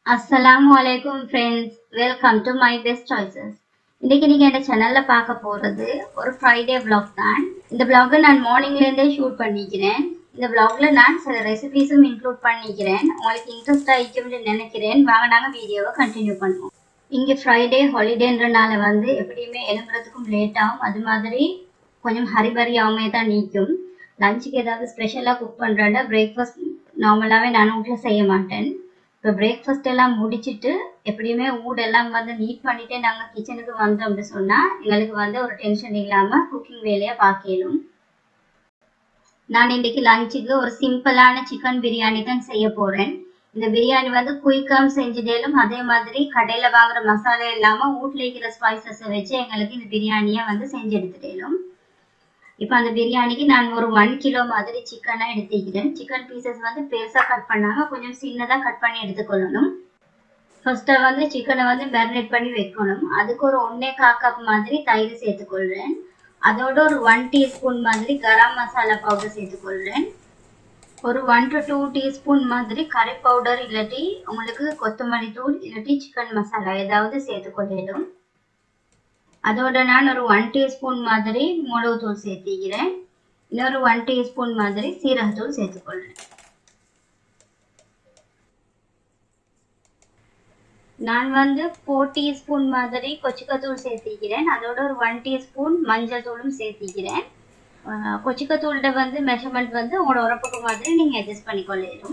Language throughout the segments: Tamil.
அஸ்ஸலாமு அலைக்கும் friends welcome to my best choices இன்னைக்கு நீங்க இந்த சேனல்ல பார்க்க போறது ஒரு ஃப்ரைடே vlog தான் இந்த vlog நான் மார்னிங்ல இருந்தே ஷூட் பண்ணிக்கிறேன் இந்த vlogல நான் சில ரெசிபிஸும் இன்க்ளூட் பண்ணிக்கிறேன் உங்களுக்கு இன்ட்ரெஸ்ட் ஆயிக்கும்னு நினைக்கிறேன் வாங்க நாங்க வீடியோவை கண்டினியூ பண்ணுவோம் இங்க ஃப்ரைடே ஹாலிடேன்றனால வந்து எப்படியுமே எழும்புறதுக்கும் லேட் ஆகும் அது மாதிரி கொஞ்சம் ஹரிபரியாகவே தான் நீக்கும் லஞ்சுக்கு ஏதாவது ஸ்பெஷலாக குக் பண்ணுறேன்டா பிரேக்ஃபாஸ்ட் நார்மலாகவே நான் வீட்டில் செய்ய மாட்டேன் இப்போ பிரேக்ஃபாஸ்ட் எல்லாம் முடிச்சிட்டு எப்படியுமே ஊடெல்லாம் வந்து நீட் பண்ணிட்டு நாங்கள் கிச்சனுக்கு வந்தோம் அப்படின்னு சொன்னால் எங்களுக்கு வந்து ஒரு டென்ஷன் இல்லாமல் குக்கிங் வேலையை பார்க்கலும் நான் இன்னைக்கு லஞ்சுக்கு ஒரு சிம்பிளான சிக்கன் பிரியாணி தான் செய்ய போகிறேன் இந்த பிரியாணி வந்து குயிக்காக செஞ்சுட்டேலும் அதே மாதிரி கடையில் வாங்குற மசாலா இல்லாமல் வீட்டில் இருக்கிற ஸ்பைசஸை வச்சு எங்களுக்கு இந்த பிரியாணியை வந்து செஞ்சு எடுத்துட்டேலும் இப்போ அந்த பிரியாணிக்கு நான் ஒரு ஒன் கிலோ மாதிரி சிக்கனாக எடுத்துக்கிறேன் சிக்கன் பீசஸ் வந்து பெருசாக கட் பண்ணாமல் கொஞ்சம் சின்னதாக கட் பண்ணி எடுத்துக்கொள்ளணும் ஃபர்ஸ்ட்டு வந்து சிக்கனை வந்து மேரினேட் பண்ணி வைக்கணும் அதுக்கு ஒரு ஒன்றே கா கப் மாதிரி தயிர் சேர்த்துக்கொள்கிறேன் அதோட ஒரு ஒன் டீஸ்பூன் மாதிரி கரம் மசாலா பவுடர் சேர்த்துக்கொள்கிறேன் ஒரு ஒன் டு டூ டீஸ்பூன் மாதிரி கறி பவுடர் இல்லாட்டி உங்களுக்கு கொத்தமல்லி தூள் இல்லாட்டி சிக்கன் மசாலா ஏதாவது சேர்த்துக்கொள்ளணும் அதோட நான் ஒரு ஒன் டீஸ்பூன் மாதிரி மிளகுத்தூள் சேர்த்திக்கிறேன் இன்னொரு ஒன் டீஸ்பூன் மாதிரி சீரகத்தூள் சேர்த்துக்கொள்கிறேன் நான் வந்து ஃபோர் டீஸ்பூன் மாதிரி கொச்சிக்கத்தூள் சேர்த்திக்கிறேன் அதோட ஒரு ஒன் டீஸ்பூன் மஞ்சள் தூளும் சேர்த்திக்கிறேன் கொச்சிக்கத்தூளோட வந்து மெஷர்மெண்ட் வந்து உங்களோட உரப்புக்கு மாதிரி நீங்கள் அட்ஜஸ்ட் பண்ணிக்கொள்ளணும்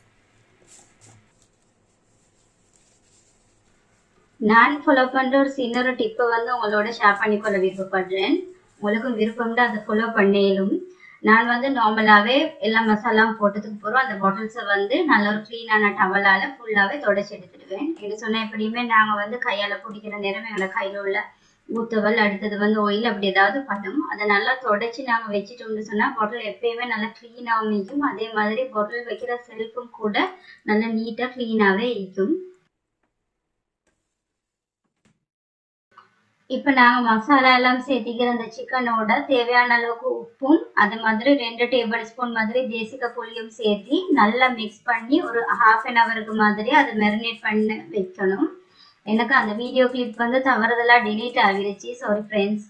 நான் ஃபாலோ பண்ணுற ஒரு சின்ன ஒரு டிப்பை வந்து உங்களோட ஷேர் பண்ணிக்கொள்ள விருப்பப்படுறேன் உங்களுக்கும் விருப்பம்னா அதை ஃபாலோ பண்ணேலும் நான் வந்து நார்மலாகவே எல்லா மசாலாவும் போட்டதுக்கு போகிறோம் அந்த பாட்டில்ஸை வந்து நல்ல ஒரு க்ளீனான டவலால் ஃபுல்லாகவே தொடச்சி எடுத்துடுவேன் இது சொன்னால் எப்படியுமே நாங்கள் வந்து கையால் பிடிக்கிற நேரம் எங்களை கையில் உள்ள ஊத்தவல் அடுத்தது வந்து ஆயில் அப்படி ஏதாவது பண்ணும் அதை நல்லா தொடச்சி நாங்கள் வச்சுட்டோம்னு சொன்னால் பாட்டில் எப்பயுமே நல்லா க்ளீனாகவும் இருக்கும் அதே மாதிரி பாட்டில் வைக்கிற செல்ஃபும் கூட நல்லா நீட்டாக க்ளீனாகவே இருக்கும் இப்போ நாங்கள் மசாலா எல்லாம் சேர்த்திக்கிற அந்த சிக்கனோட தேவையான அளவுக்கு உப்பும் அது மாதிரி ரெண்டு டேபிள் ஸ்பூன் மாதிரி தேசிக்க புளியும் சேர்த்து நல்லா மிக்ஸ் பண்ணி ஒரு ஹாஃப் அன் ஹவருக்கு மாதிரி அதை மெரினேட் பண்ணி வைக்கணும் எனக்கு அந்த வீடியோ கிளிப் வந்து தவறுதலாக டிலீட் ஆகிருச்சு சாரி ஃப்ரெண்ட்ஸ்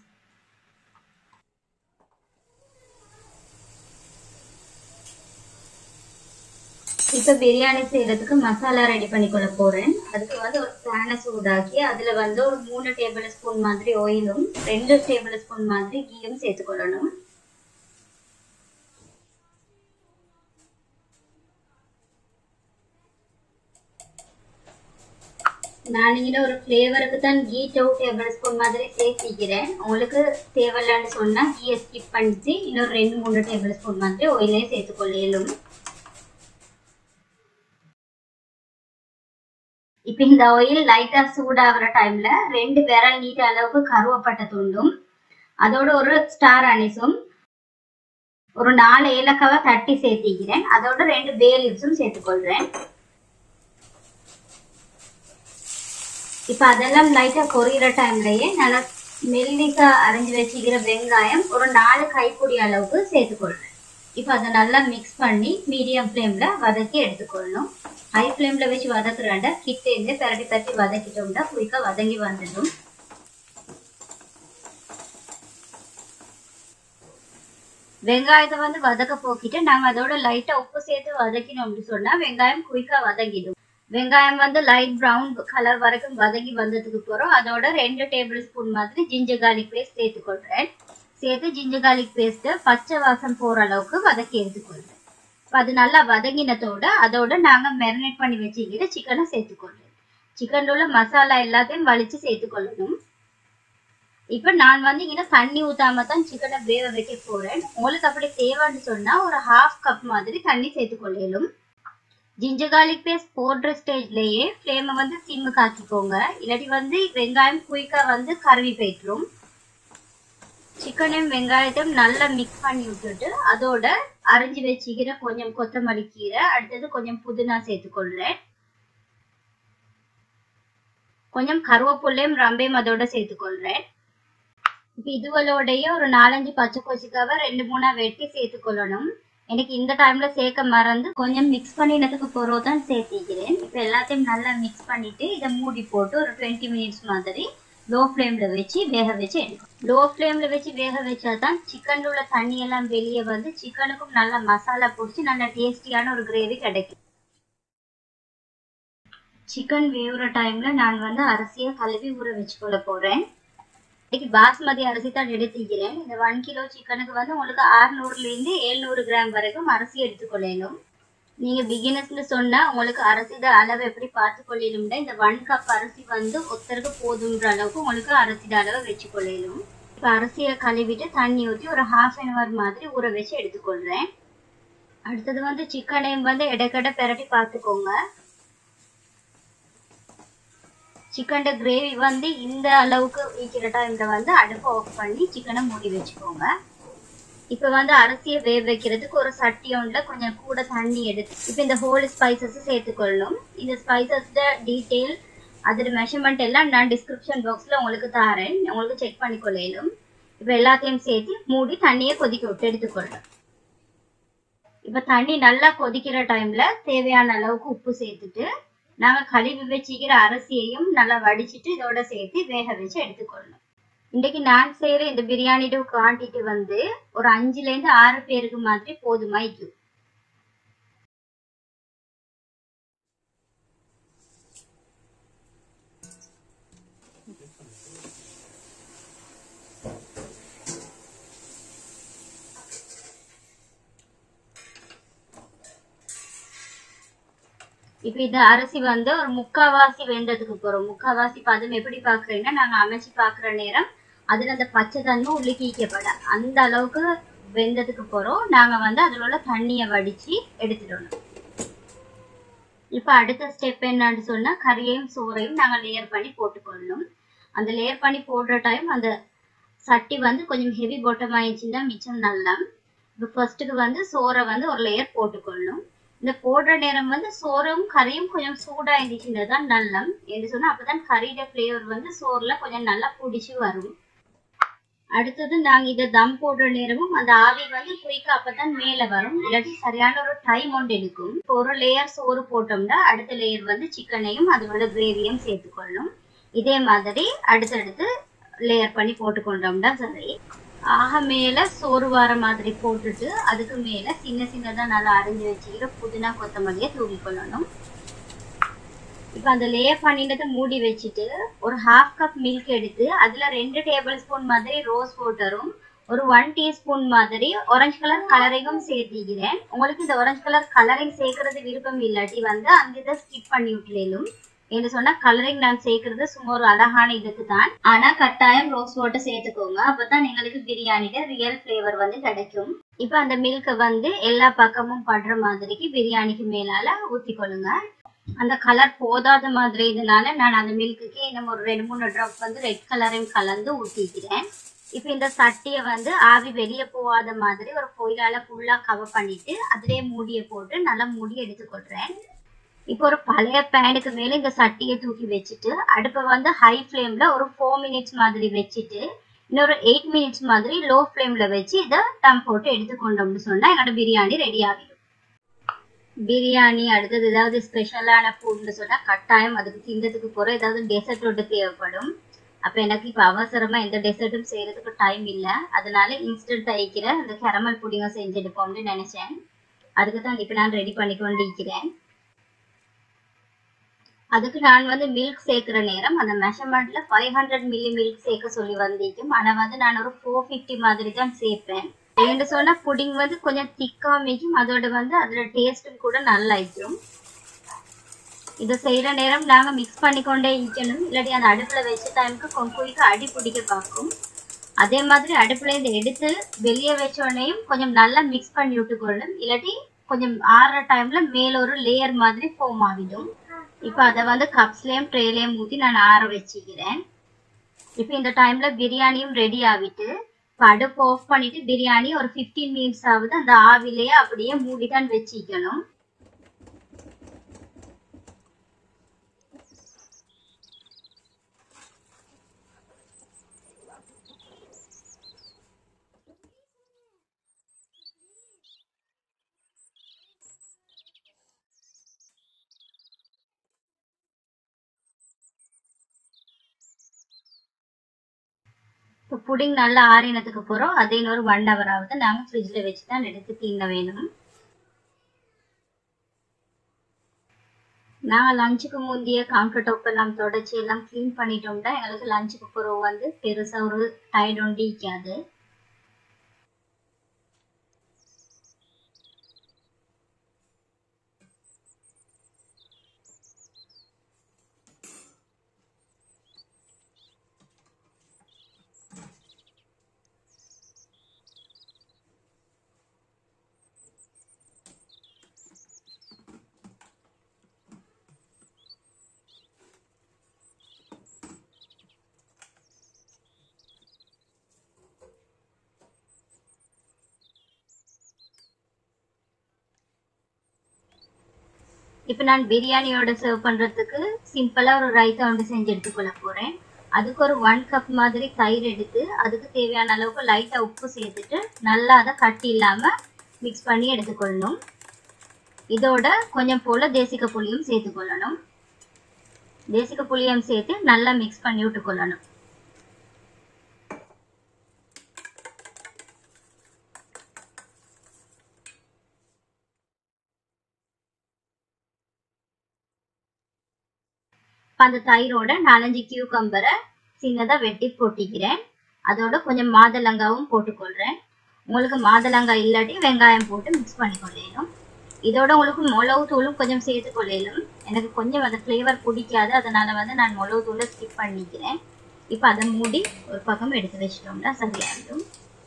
இப்போ பிரியாணி செய்யறதுக்கு மசாலா ரெடி பண்ணிக்கொள்ள போறேன் அதுக்கு வந்து ஒரு பேனை சூடாக்கி அதுல வந்து ஒரு மூணு டேபிள் ஸ்பூன் மாதிரி ஆயிலும் ரெண்டு டேபிள் ஸ்பூன் மாதிரி கீயும் சேர்த்துக்கொள்ளணும் நான் இங்கே ஒரு ஃப்ளேவருக்கு தான் கீ டூ டேபிள் ஸ்பூன் மாதிரி சேர்த்திக்கிறேன் உங்களுக்கு தேவையில்லைன்னு சொன்னால் கீயை ஸ்கிப் பண்ணிச்சு இன்னொரு ரெண்டு மூணு டேபிள் ஸ்பூன் மாதிரி ஆயிலே சேர்த்துக்கொள்ளலும் இப்போ இந்த ஆயில் லைட்டா சூடாகிற டைம்ல ரெண்டு விரல் நீட்ட அளவுக்கு கருவப்பட்ட துண்டும் அதோட ஒரு ஸ்டார் அனிஸும் ஒரு நாலு ஏலக்காவை தட்டி சேர்த்திக்கிறேன் அதோட ரெண்டு பே லீவ்ஸும் சேர்த்துக்கொள்றேன் இப்போ அதெல்லாம் லைட்டா பொரியிற டைம்லயே நல்லா மெல்லிசா அரைஞ்சு வச்சுக்கிற வெங்காயம் ஒரு நாலு கைப்பிடி அளவுக்கு சேர்த்துக்கொள்றேன் இப்போ அதை நல்லா மிக்ஸ் பண்ணி மீடியம் ஃப்ளேம்ல வதக்கி எடுத்துக்கொள்ளணும் ஹை ஃப்ளேம்ல வச்சு வதக்குறாண்டா கிட்ட இருந்து பரட்டி பரட்டி வதக்கிட்டோம்னா குயிக்கா வதங்கி வந்துடும் வெங்காயத்தை வந்து வதக்க போக்கிட்டு நாங்க அதோட லைட்டா உப்பு சேர்த்து வதக்கினோம் அப்படின்னு சொன்னா வெங்காயம் குயிக்கா வதங்கிடும் வெங்காயம் வந்து லைட் ப்ரௌன் கலர் வரைக்கும் வதங்கி வந்ததுக்கு போறோம் அதோட ரெண்டு டேபிள் ஸ்பூன் மாதிரி ஜிஞ்சர் கார்லிக் பேஸ்ட் சேர்த்துக்கொள்றேன் சேர்த்து ஜிஞ்சர் கார்லிக் பேஸ்ட்டை பச்சை வாசம் போற அளவுக்கு வதக்கி எடுத்துக்கொள்றேன் அது நல்லா வதங்கினதோட அதோட நாங்க மெரினேட் பண்ணி வச்சுக்கிற சிக்கனை சேர்த்துக்கொள்றோம் சிக்கன்ல உள்ள மசாலா எல்லாத்தையும் வலிச்சு சேர்த்துக்கொள்ளணும் இப்ப நான் வந்து இங்க தண்ணி ஊத்தாம தான் சிக்கனை வேக வைக்க போறேன் உங்களுக்கு அப்படி தேவைன்னு சொன்னா ஒரு ஹாஃப் கப் மாதிரி தண்ணி சேர்த்துக்கொள்ளலும் ஜிஞ்சர் கார்லிக் பேஸ்ட் போடுற ஸ்டேஜ்லயே ஃப்ளேமை வந்து சிம்மு காக்கிக்கோங்க இல்லாட்டி வந்து வெங்காயம் குயிக்கா வந்து கருவி போயிட்டுரும் சிக்கனையும் வெங்காயத்தையும் நல்லா மிக்ஸ் பண்ணி விட்டுட்டு அதோட அரைஞ்சி வச்சுக்கிற கொஞ்சம் கொத்தமல்லி கீரை அடுத்தது கொஞ்சம் புதினா சேர்த்துக்கொள்றேன் கொஞ்சம் கருவேப்புள்ளையும் ரம்பையும் அதோட சேர்த்துக்கொள்றேன் இப்போ இதுகளோடைய ஒரு நாலஞ்சு பச்சை கொச்சிக்காவை ரெண்டு மூணா வெட்டி சேர்த்துக்கொள்ளணும் எனக்கு இந்த டைம்ல சேர்க்க மறந்து கொஞ்சம் மிக்ஸ் பண்ணினதுக்கு பிறகு தான் சேர்த்திக்கிறேன் இப்போ எல்லாத்தையும் நல்லா மிக்ஸ் பண்ணிட்டு இதை மூடி போட்டு ஒரு டுவெண்ட்டி மினிட்ஸ் மாதிரி லோ ஃப்ளேம்ல வச்சு வேக வச்சு எடுக்கும் லோ ஃப்ளேம்ல வச்சு வேக வச்சா தான் சிக்கன்ல உள்ள தண்ணி எல்லாம் வெளியே வந்து சிக்கனுக்கும் நல்லா மசாலா பிடிச்சி நல்லா டேஸ்டியான ஒரு கிரேவி கிடைக்கும் சிக்கன் வேவுற டைம்ல நான் வந்து அரிசியை கழுவி ஊற வச்சு கொள்ள போறேன் இன்னைக்கு பாஸ்மதி அரிசி தான் எடுத்துக்கிறேன் இந்த ஒன் கிலோ சிக்கனுக்கு வந்து உங்களுக்கு அறுநூறுலேருந்து எழுநூறு கிராம் வரைக்கும் அரிசி எடுத்துக்கொள்ளணும் நீங்க பிகினர்ஸ்னு சொன்னா உங்களுக்கு அரிசியோட அளவு எப்படி பார்த்து கொள்ளணும்னா இந்த ஒன் கப் அரிசி வந்து ஒருத்தருக்கு போதுன்ற அளவுக்கு உங்களுக்கு அரிசியோட அளவு வச்சு கொள்ளணும் இப்போ அரிசியை கழுவிட்டு தண்ணி ஊற்றி ஒரு ஹாஃப் அன் ஹவர் மாதிரி ஊற வச்சு எடுத்துக்கொள்றேன் அடுத்தது வந்து சிக்கனையும் வந்து இடைக்கடை பெரட்டி பார்த்துக்கோங்க சிக்கன் கிரேவி வந்து இந்த அளவுக்கு வைக்கிற டைம்ல வந்து அடுப்பை ஆஃப் பண்ணி சிக்கனை மூடி வச்சுக்கோங்க இப்போ வந்து அரிசியை வேக வைக்கிறதுக்கு ஒரு சட்டி ஒன்றில் கொஞ்சம் கூட தண்ணி எடுத்து இப்போ இந்த ஹோல் ஸ்பைசஸ் சேர்த்துக்கொள்ளணும் இந்த ஸ்பைசஸோட டீட்டெயில் அதோட மெஷர்மெண்ட் எல்லாம் நான் டிஸ்கிரிப்ஷன் பாக்ஸில் உங்களுக்கு தரேன் உங்களுக்கு செக் பண்ணிக்கொள்ளணும் இப்போ எல்லாத்தையும் சேர்த்து மூடி தண்ணியை கொதிக்க விட்டு எடுத்துக்கொள்ளணும் இப்போ தண்ணி நல்லா கொதிக்கிற டைம்ல தேவையான அளவுக்கு உப்பு சேர்த்துட்டு நாங்க கழுவி வச்சுக்கிற அரிசியையும் நல்லா வடிச்சிட்டு இதோட சேர்த்து வேக வச்சு எடுத்துக்கொள்ளணும் இன்னைக்கு நான் செய்யற இந்த பிரியாணியோட குவான்டிட்டி வந்து ஒரு அஞ்சுல இருந்து ஆறு பேருக்கு மாதிரி போதுமாய்க்கு இப்போ இந்த அரிசி வந்து ஒரு முக்காவாசி வெந்ததுக்கு போறோம் முக்காவாசி பதம் எப்படி பாக்குறீங்கன்னா நாங்க அமைச்சு பாக்குற நேரம் அதுல அந்த பச்சை தன்மை உள்ளிக்கிக்கப்பட அந்த அளவுக்கு வெந்ததுக்கு போறோம் நாங்க வந்து அதுல உள்ள தண்ணியை வடிச்சு எடுத்துடணும் இப்போ அடுத்த ஸ்டெப் என்னன்னு சொன்னா கறியையும் சோறையும் நாங்க லேயர் பண்ணி போட்டுக்கொள்ளணும் அந்த லேயர் பண்ணி போடுற டைம் அந்த சட்டி வந்து கொஞ்சம் ஹெவி பாட்டம் ஆயிடுச்சுன்னா மிச்சம் நல்லா இப்போ ஃபர்ஸ்ட்டுக்கு வந்து சோறை வந்து ஒரு லேயர் போட்டுக்கொள்ளணும் இந்த போடுற நேரம் வந்து சோறும் கறியும் கொஞ்சம் சூடா இருந்துச்சுன்னா தான் நல்லம் என்று சொன்னா அப்பதான் கறியோட ஃப்ளேவர் வந்து சோறுல கொஞ்சம் நல்லா பிடிச்சி வரும் அடுத்தது நாங்க இதை தம் போடுற நேரமும் அந்த ஆவி வந்து குயிக்கா அப்பதான் மேல வரும் இல்லாட்டி சரியான ஒரு டைம் ஒன்று எடுக்கும் இப்போ ஒரு லேயர் சோறு போட்டோம்னா அடுத்த லேயர் வந்து சிக்கனையும் அதோட கிரேவியும் சேர்த்துக்கொள்ளும் இதே மாதிரி அடுத்தடுத்து லேயர் பண்ணி போட்டுக்கொண்டோம்னா சரி ஆக மேல சோறு வார மாதிரி போட்டுட்டு அதுக்கு மேல சின்ன சின்னதா நல்லா அரிஞ்சு வச்சுக்கிற புதினா கொத்தமல்லியை தூவி கொள்ளணும் இப்போ அந்த லேயர் பண்ணினதை மூடி வச்சுட்டு ஒரு ஹாஃப் கப் மில்க் எடுத்து அதுல ரெண்டு டேபிள் ஸ்பூன் மாதிரி ரோஸ் வாட்டரும் ஒரு ஒன் டீஸ்பூன் மாதிரி ஆரஞ்சு கலர் கலரையும் சேர்த்திக்கிறேன் உங்களுக்கு இந்த ஆரஞ்சு கலர் கலரிங் சேர்க்கறது விருப்பம் இல்லாட்டி வந்து அந்த இதை ஸ்கிப் பண்ணி விட்டுலும் என்று சொன்னா கலரிங் நான் சேர்க்கறது சும்மா ஒரு அழகான இதுக்கு தான் ஆனா கட்டாயம் ரோஸ் வாட்டர் சேர்த்துக்கோங்க அப்பதான் எங்களுக்கு பிரியாணில ரியல் ஃபிளேவர் வந்து கிடைக்கும் இப்போ அந்த மில்கை வந்து எல்லா பக்கமும் படுற மாதிரிக்கு பிரியாணிக்கு மேலால ஊத்திக்கொள்ளுங்க அந்த கலர் போதாத மாதிரி இதனால நான் அந்த மில்க்குக்கு இன்னும் ஒரு ரெண்டு மூணு ட்ராப் வந்து ரெட் கலரையும் கலந்து ஊற்றிக்கிறேன் இப்போ இந்த சட்டியை வந்து ஆவி வெளியே போகாத மாதிரி ஒரு பொயிலால ஃபுல்லா கவர் பண்ணிட்டு அதிலே மூடியை போட்டு நல்லா மூடி எடுத்துக்கொள்றேன் இப்போ ஒரு பழைய பேனுக்கு மேல இந்த சட்டியை தூக்கி வச்சுட்டு அடுப்பை வந்து ஹை ஃப்ளேம்ல ஒரு ஃபோர் மினிட்ஸ் மாதிரி வச்சுட்டு இன்னொரு எயிட் மினிட்ஸ் மாதிரி லோ ஃப்ளேம்ல வச்சு இதை டம் போட்டு எடுத்துக்கொண்டோம்னு சொன்னா எங்களோட பிரியாணி ரெடி ஆகிடும் பிரியாணி அடுத்தது ஏதாவது ஸ்பெஷலான ஃபுட்னு சொன்னா கட்டாயம் அதுக்கு தின்றதுக்கு போற ஏதாவது டெசர்ட் ஒன்று தேவைப்படும் அப்ப எனக்கு இப்ப அவசரமா எந்த டெசர்ட்டும் செய்யறதுக்கு டைம் இல்லை அதனால இன்ஸ்டன்ட் ஆயிக்கிற அந்த கரமல் புடிங்க செஞ்செடுப்போம்னு நினைச்சேன் அதுக்கு தான் இப்ப நான் ரெடி பண்ணி கொண்டு இருக்கிறேன் அதுக்கு நான் வந்து மில்க் சேர்க்கிற நேரம் அந்த மெஷர்மெண்ட்ல ஃபைவ் ஹண்ட்ரட் மில்லி மில்க் சேர்க்க சொல்லி வந்திருக்கும் ஆனா வந்து நான் ஒரு ஃபோர் ஃபிஃப்டி மாதிரி தான் சேர்ப்பேன் ஏன்னு சொன்னா புடிங் வந்து கொஞ்சம் திக்கா மிக்கும் அதோட வந்து அதோட டேஸ்ட்டும் கூட நல்லா இருக்கும் இதை செய்யற நேரம் நாங்க மிக்ஸ் பண்ணிக்கொண்டே இருக்கணும் இல்லாட்டி அந்த அடுப்புல வச்ச டைமுக்கு கொஞ்சம் அடி பிடிக்க பார்க்கும் அதே மாதிரி அடுப்புல இருந்து எடுத்து வெளியே வச்ச உடனேயும் கொஞ்சம் நல்லா மிக்ஸ் பண்ணி விட்டுக்கொள்ளும் இல்லாட்டி கொஞ்சம் ஆறுற டைம்ல மேல ஒரு லேயர் மாதிரி ஃபார்ம் ஆகிடும் இப்போ அதை வந்து கப்ஸ்லேயும் ட்ரேலையும் ஊற்றி நான் ஆற வச்சுக்கிறேன் இப்போ இந்த டைம்ல பிரியாணியும் ரெடி ஆகிட்டு இப்போ அடுப்பு ஆஃப் பண்ணிட்டு பிரியாணி ஒரு ஃபிஃப்டீன் மினிட்ஸ் ஆகுது அந்த ஆவிலேயே அப்படியே மூடி தான் வச்சிக்கணும் இப்போ புடிங் நல்லா ஆறினதுக்கு அப்புறம் அதே இன்னொரு ஒன் ஹவர் ஆகுது நாங்கள் ஃப்ரிட்ஜில் வச்சு தான் எடுத்து தீங்க வேணும் நாங்கள் லஞ்சுக்கு முந்தைய கவுண்டர் டாப் எல்லாம் தொடச்சி எல்லாம் க்ளீன் பண்ணிட்டோம்னா எங்களுக்கு லஞ்சுக்கு பிறகு வந்து பெருசாக ஒரு டயர்ட் ஒன்று இருக்காது இப்போ நான் பிரியாணியோட சர்வ் பண்ணுறதுக்கு சிம்பிளாக ஒரு ரைத்தா ஒன்று செஞ்சு எடுத்துக்கொள்ள போகிறேன் அதுக்கு ஒரு ஒன் கப் மாதிரி தயிர் எடுத்து அதுக்கு தேவையான அளவுக்கு லைட்டாக உப்பு சேர்த்துட்டு நல்லா அதை கட்டி இல்லாமல் மிக்ஸ் பண்ணி எடுத்துக்கொள்ளணும் இதோட கொஞ்சம் போல் தேசிக்க புளியும் சேர்த்துக்கொள்ளணும் தேசிக்க புளியும் சேர்த்து நல்லா மிக்ஸ் பண்ணி விட்டுக்கொள்ளணும் அந்த தயிரோட நாலஞ்சு கியூகம்பரை சின்னதாக வெட்டி போட்டிக்கிறேன் அதோட கொஞ்சம் மாதளங்காவும் போட்டுக்கொள்கிறேன் உங்களுக்கு மாதளங்காய் இல்லாட்டி வெங்காயம் போட்டு மிக்ஸ் பண்ணிக்கொள்ளணும் இதோட உங்களுக்கு மிளகு தூளும் கொஞ்சம் சேர்த்து கொள்ளலும் எனக்கு கொஞ்சம் அந்த ஃப்ளேவர் பிடிக்காது அதனால வந்து நான் மிளகு தூளை ஸ்கிப் பண்ணிக்கிறேன் இப்போ அதை மூடி ஒரு பக்கம் எடுத்து வச்சிட்டோம்னா சரியாயிடும்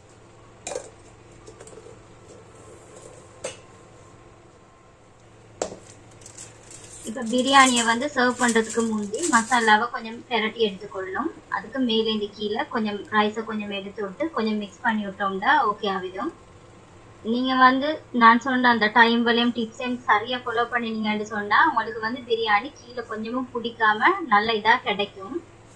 இப்போ பிரியாணியை வந்து சர்வ் பண்ணுறதுக்கு முந்தி மசாலாவை கொஞ்சம் பெரட்டி எடுத்துக்கொள்ளணும் அதுக்கு மேலேருந்து கீழே கொஞ்சம் ரைஸை கொஞ்சம் எடுத்து விட்டு கொஞ்சம் மிக்ஸ் பண்ணி விட்டோம்னா ஓகே ஆகிடும் நீங்கள் வந்து நான் சொன்ன அந்த டைம் வலையும் டிப்ஸையும் சரியாக ஃபாலோ பண்ணினீங்கன்னு சொன்னால் உங்களுக்கு வந்து பிரியாணி கீழே கொஞ்சமும் பிடிக்காம நல்ல இதாக கிடைக்கும்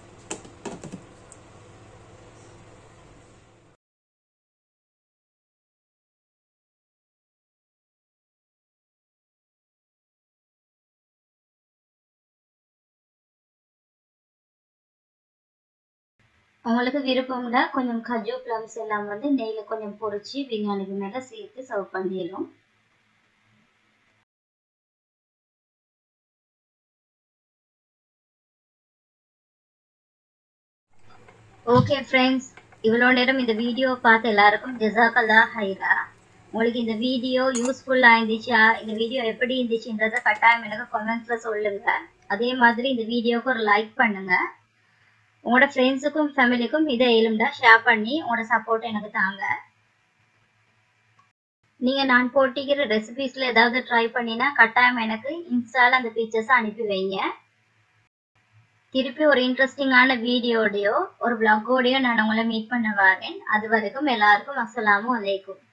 உங்களுக்கு விருப்பம்னா கொஞ்சம் கஜு ப்ளம்ஸ் எல்லாம் வந்து நெய்யில் கொஞ்சம் பொரிச்சு பிரியாணிக்கு மேலே சேர்த்து சர்வ் பண்ணிடலாம் ஓகே ஃப்ரெண்ட்ஸ் இவ்வளோ நேரம் இந்த வீடியோ பார்த்த எல்லாருக்கும் ஜெசாக்கல்லா ஹைரா உங்களுக்கு இந்த வீடியோ யூஸ்ஃபுல்லாக இருந்துச்சா இந்த வீடியோ எப்படி இருந்துச்சுன்றதை கட்டாயம் எனக்கு கமெண்ட்ஸில் சொல்லுங்கள் அதே மாதிரி இந்த வீடியோவுக்கு ஒரு லைக் பண்ணுங்கள் உங்களோட ஃப்ரெண்ட்ஸுக்கும் ஃபேமிலிக்கும் இதை எலும்பா ஷேர் பண்ணி உங்களோட சப்போர்ட் எனக்கு தாங்க நீங்கள் நான் போட்டிக்கிற ரெசிபீஸில் ஏதாவது ட்ரை பண்ணினா கட்டாயம் எனக்கு இன்ஸ்டாவில் அந்த பிக்சர்ஸை அனுப்பி வைங்க திருப்பி ஒரு இன்ட்ரெஸ்டிங்கான வீடியோடையோ ஒரு பிளாகோடையோ நான் உங்களை மீட் பண்ண வரேன் அது வரைக்கும் எல்லாருக்கும் அஸ்ஸலாமு அலைக்கும்